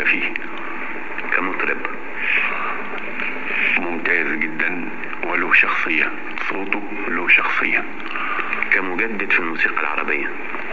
فيه كمطرب ممتاز جدا وله شخصية صوته له شخصية كمجدد في الموسيقى العربية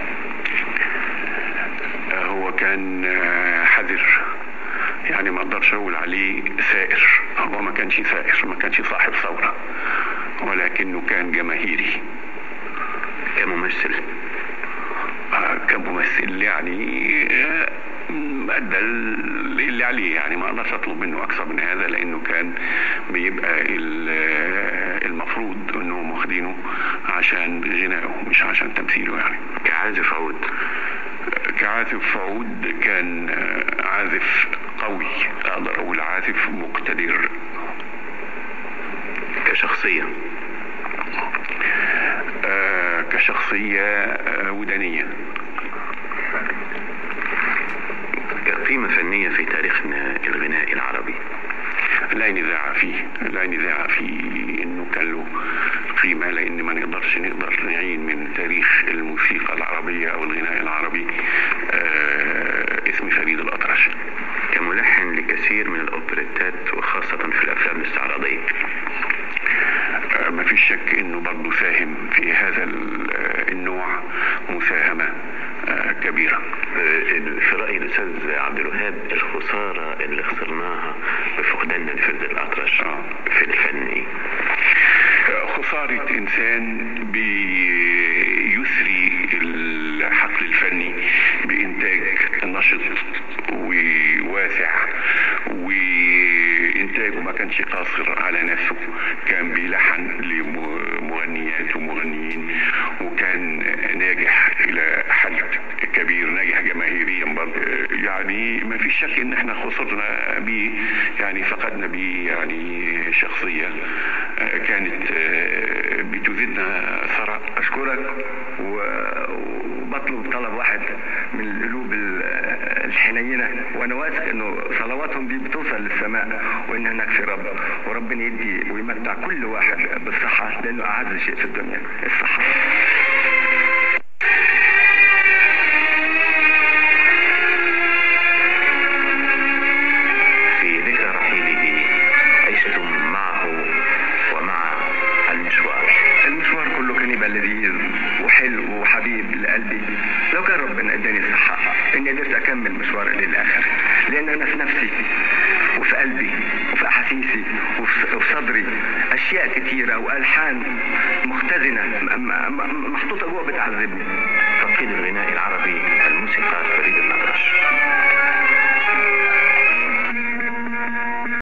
آه، هو كان آه، حذر يعني ما اقدرش اقول عليه ثائر هو ما كانش ثائر ما كانش صاحب ثورة ولكنه كان جماهيري كممثل آه، كممثل يعني آه، ادى اللي عليه يعني ما اقدرش اطلب منه اكثر من هذا لانه كان بيبقى ال- آه، المفروض انهم واخدينه عشان غنائه مش عشان تمثيله يعني كعازف عود كعازف عود كان آه، عازف قوي اقدر اقول عازف مقتدر كشخصية آه، كشخصية آه، ودانية كقيمة فنية في تاريخنا الغنائي العربي لا نزاع فيه لا نزاع فيه انه كان له قيمة لان ما نقدرش نقدر نعين من تاريخ الموسيقى العربية او الغناء العربي آه، اسم فريد الاطرش كملحن لكثير من الأوبريتات وخاصة في الأفلام الاستعراضية آه، ما فيش شك انه برضه ساهم في هذا ال- آه، النوع مساهمة آه، كبيرة آه، في رأي الأستاذ عبد الوهاب الخسارة اللي خسرناها بفقداننا لفرد الأطرش آه. في الفن إيه؟ خسارة إنسان بيسري الحقل الفني بإنتاج نشط وواسع وإنتاجه ما كانش قاصر على نفسه كان بيلحن لمغنيات ومغنيين وكان ناجح إلى حد كبير ناجح جماهيريا برضه يعني ما في شك ان احنا خسرنا بيه يعني فقدنا بيه يعني شخصية آه، كانت آه، بتزيدنا ثراء أشكرك و- وبطلب طلب واحد من القلوب ال- الحنينة وأنا واثق إنه صلواتهم دي بتوصل للسماء وإن هناك في رب وربنا يدي ويمتع كل واحد بالصحة لأنه أعز شيء في الدنيا الصحة في ذكرى رحيله عشتم معه ومع المشوار المشوار كله كان يبقى لذيذ وحلو وحبيب لقلبي لو كان ربنا اداني الصحة اني قدرت اكمل مشواري للاخر لان انا في نفسي وفي قلبي وفي احاسيسي وفي وفي صدري اشياء كتيرة والحان مختزنة م- م- م- محطوطة جوه بتعذبني فقيد الغناء العربي الموسيقار فريد الأطرش